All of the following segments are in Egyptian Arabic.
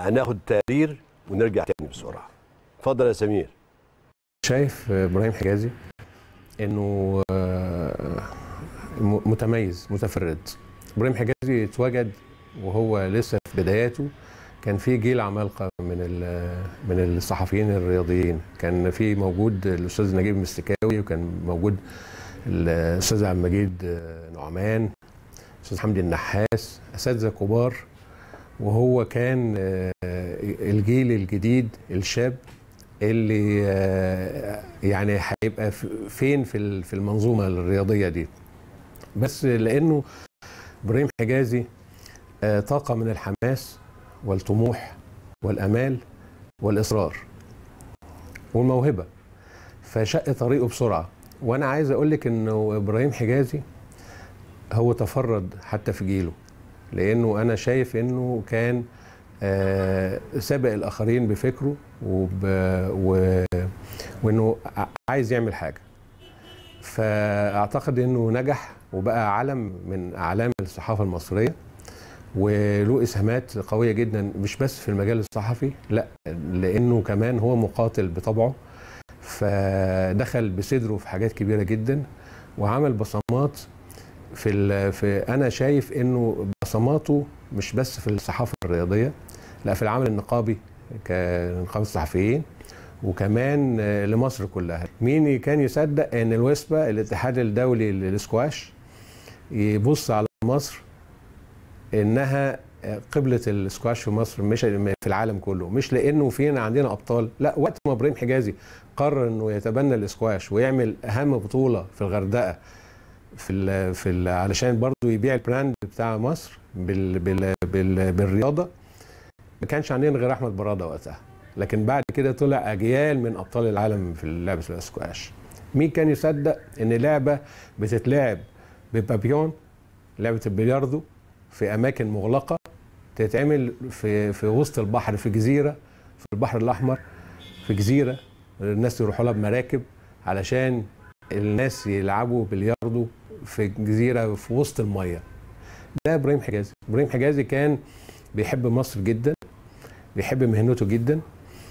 هناخد تقرير ونرجع تاني بسرعه اتفضل يا سمير شايف ابراهيم حجازي انه آه، م- متميز متفرد ابراهيم حجازي اتوجد وهو لسه في بداياته كان في جيل عمالقه من ال- من الصحفيين الرياضيين كان في موجود الاستاذ نجيب مستكاوي وكان موجود الاستاذ عبد المجيد آه، نعمان الاستاذ حمدي النحاس اساتذه كبار وهو كان آه، الجيل الجديد الشاب اللي آه، يعني هيبقى ف- فين في ال- في المنظومه الرياضيه دي بس لانه ابراهيم حجازي آه، طاقه من الحماس والطموح والامال والاصرار والموهبه فشق طريقه بسرعه وانا عايز اقول لك انه ابراهيم حجازي هو تفرد حتى في جيله لانه انا شايف انه كان آه، سابق الاخرين بفكره وب... و... وانه ع- عايز يعمل حاجه فاعتقد انه نجح وبقى علم من اعلام الصحافه المصريه وله اسهامات قويه جدا مش بس في المجال الصحفي لا لانه كمان هو مقاتل بطبعه فدخل بصدره في حاجات كبيره جدا وعمل بصمات في ال... في انا شايف انه بصماته مش بس في الصحافه الرياضيه لا في العمل النقابي كنقابه الصحفيين وكمان آه، لمصر كلها مين كان يصدق ان الوسبا الاتحاد الدولي للسكواش يبص على مصر انها آه، قبلة السكواش في مصر مش في العالم كله مش لانه فينا عندنا ابطال لا وقت ما ابراهيم حجازي قرر انه يتبنى الاسكواش ويعمل اهم بطوله في الغردقه في ال في ال علشان برضه يبيع البراند بتاع مصر بال بال بال بالرياضه ما كانش عندنا غير احمد براده وقتها لكن بعد كده طلع اجيال من ابطال العالم في لعبه الاسكواش مين كان يصدق ان لعبه بتتلعب ببابيون لعبه البلياردو في اماكن مغلقه تتعمل في في وسط البحر في جزيره في البحر الاحمر في جزيره الناس يروحوا لها بمراكب علشان الناس يلعبوا بلياردو في جزيره في وسط الميه ده ابراهيم حجازي ابراهيم حجازي كان بيحب مصر جدا بيحب مهنته جدا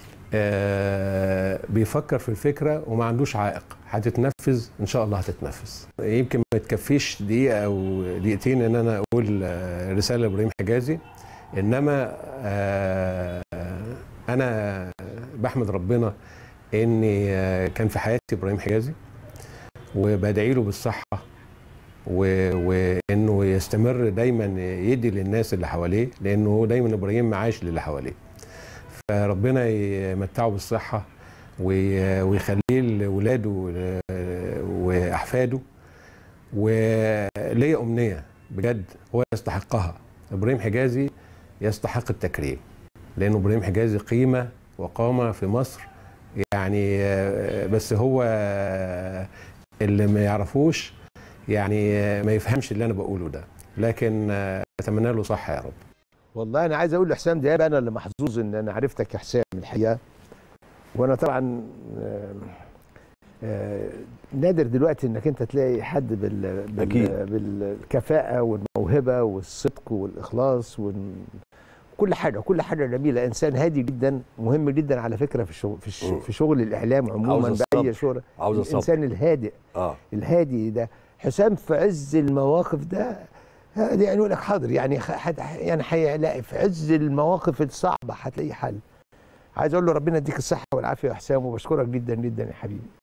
آه بيفكر في الفكره وما عندوش عائق هتتنفذ ان شاء الله هتتنفذ يمكن ما تكفيش دقيقه او دقيقتين ان انا اقول آه، رساله لابراهيم حجازي انما آه انا بحمد ربنا اني آه، كان في حياتي ابراهيم حجازي وبدعي له بالصحه و- وانه يستمر دايما يدي للناس اللي حواليه لانه هو دايما ابراهيم معاش للي حواليه فربنا يمتعه بالصحه وي- ويخليه لاولاده آه، واحفاده وليا امنيه بجد هو يستحقها ابراهيم حجازي يستحق التكريم لانه ابراهيم حجازي قيمه وقامه في مصر يعني آه، بس هو آه، اللي ما يعرفوش يعني آه، ما يفهمش اللي انا بقوله ده لكن آه، اتمنى له صحه يا رب والله انا عايز اقول لحسام دياب انا اللي محظوظ ان انا عرفتك يا حسام الحقيقه وانا طبعا آه، آه، نادر دلوقتي انك انت تلاقي حد بال بال أكيد. بالكفاءه والموهبه والصدق والاخلاص وكل حاجه كل حاجه جميله انسان هادي جدا مهم جدا على فكره في الشغل في, الش... مم. في شغل الاعلام عموما عاوز باي الصبر. شغل عاوز الصبر الانسان الهادئ اه الهادي ده حسام في عز المواقف ده هادي يعني يقول لك حاضر يعني خ- حد يعني هيلاقي في عز المواقف الصعبه هتلاقي حل عايز اقول له ربنا يديك الصحه والعافيه يا حسام وبشكرك جدا جدا يا حبيبي